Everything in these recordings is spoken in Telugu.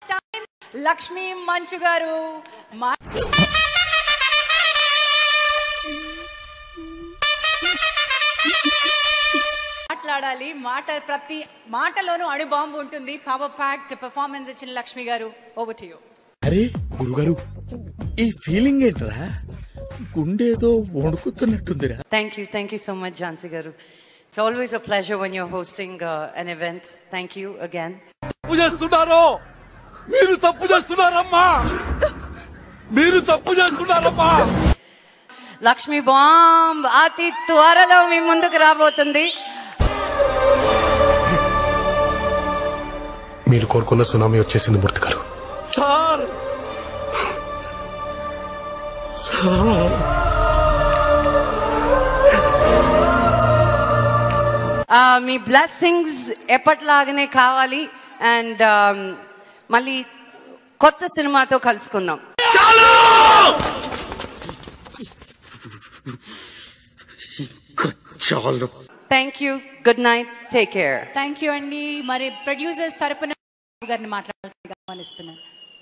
టైం లక్ష్మీ మంచు గారు మా మాట్లాడాలి మాట ప్రతి మాటలోనూ అణుబాంబు ఉంటుంది పవర్ ప్యాక్డ్ పెర్ఫార్మెన్స్ ఇచ్చిన లక్ష్మి గారు ఓవర్ టు యూ అరే గురుగారు ఈ ఫీలింగ్ ఏంట్రా గుండేదో వణుకుతున్నట్టుందిరా Thank you. Thank you so much, Jansi Garu. It's always a pleasure when you're hosting uh, an event. Thank you again. తప్పు చేస్తున్నారు మీరు తప్పు చేస్తున్నారమ్మా మీరు తప్పు చేస్తున్నారమ్మా లక్ష్మి బాంబ్ అతి త్వరలో మీ ముందుకు రాబోతుంది మీరు కోరుకున్న సునామీ వచ్చేసింది మూర్తి గారు సార్ Uh, మీ బ్లెస్సింగ్స్ ఎప్పటిలాగానే కావాలి అండ్ మళ్ళీ కొత్త సినిమాతో కలుసుకుందాం చాలు thank you good night take care thank you అండి మరి ప్రొడ్యూసర్స్ తరపున గారిని మాట్లాడాల్సిందిగా ఆహ్వానిస్తున్నాను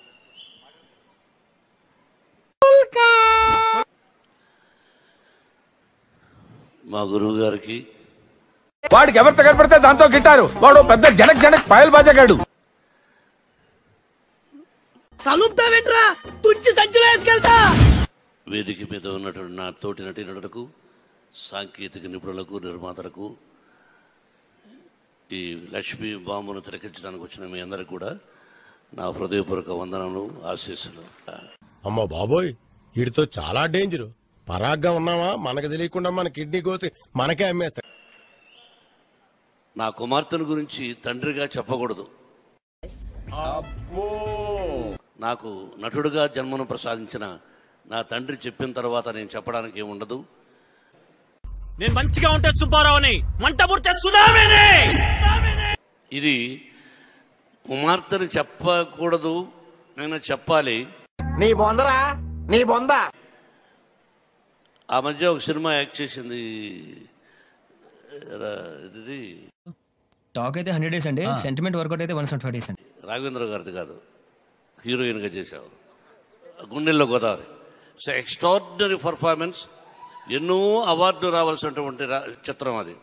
మా గురువు గారికి వాడికి ఎవరితో కనపడితే దాంతో గిట్టారు వాడు పెద్ద జనక్ జనక్ పాయల్ బాజాగాడు కలుపుతావేంట్రా తుంచి సంచులో వేసుకెళ్తా వేదిక మీద ఉన్నటువంటి నా తోటి నటీనటులకు సాంకేతిక నిపుణులకు నిర్మాతలకు ఈ లక్ష్మీ బాంబును తిలకించడానికి వచ్చిన మీ అందరికి కూడా నా హృదయపూర్వక వందనలు ఆశీస్సులు అమ్మ బాబోయ్ వీడితో చాలా డేంజర్ పరాగ్గా ఉన్నావా మనకు తెలియకుండా మన కిడ్నీ కోసి మనకే అమ్మేస్తా నా కుమార్తెను గురించి తండ్రిగా చెప్పకూడదు నాకు నటుడుగా జన్మను ప్రసాదించిన నా తండ్రి చెప్పిన తర్వాత నేను చెప్పడానికి ఏముండదు నేను మంచిగా ఉంటే సుబ్బారావుని మంట పుడితే సుధామేనే ఇది కుమార్తెను చెప్పకూడదు నేను చెప్పాలి నీ బొందరా నీ బొంద ఆ మధ్య ఒక సినిమా యాక్ట్ చేసింది రా- ఇది టాక్ అయితే హండ్రెడ్ డేస్ అండి సెంటిమెంట్ వర్కౌట్ అయితే వన్ సెవెంటీ డేస్ అండి రాఘవేంద్ర గారిది కాదు హీరోయిన్గా చేశావు Gundello Godavari so extraordinary performance ఎన్నో అవార్డు రావాల్సినటువంటి రా- చిత్రం అది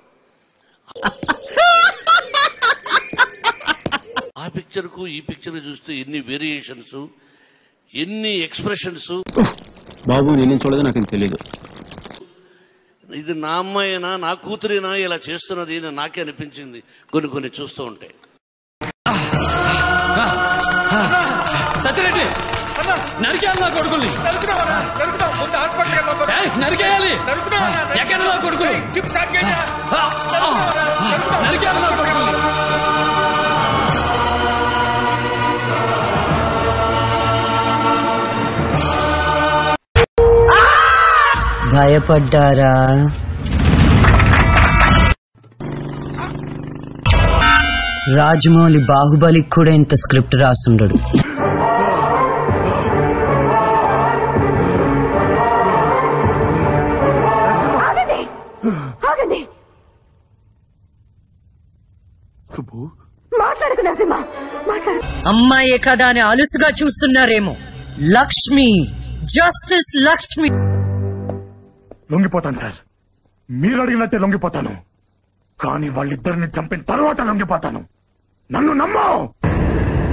ఆ పిక్చర్కు ఈ పిక్చర్ చూస్తే ఎన్ని వేరియేషన్స్ ఎన్ని ఎక్స్ప్రెషన్స్ బాబు నేను చూడదు నాకు తెలియదు ఇది నా అమ్మాయినా నా కూతురినా ఇలా చేస్తున్నది అని నాకే అనిపించింది కొన్ని కొన్ని చూస్తూ ఉంటే సత్యరెడ్డి నరికేయాలి నా కొడుకుల్ని ఏయ్, నరికేయాలి ఎక్కడ నా కొడుకులు ఆ, ఆ, నరికేయాలి నా కొడుకుల్ని భయపడ్డారా రాజమౌళి బాహుబలికి కూడా ఇంత స్క్రిప్ట్ రాసుండడు అమ్మాయే కదా అని అలుసుగా చూస్తున్నారేమో లక్ష్మి జస్టిస్ లక్ష్మి లొంగిపోతాను సార్ మీరు అడిగినట్టే లొంగిపోతాను కానీ వాళ్ళిద్దరిని చంపిన తర్వాత లొంగిపోతాను నన్ను నమ్మో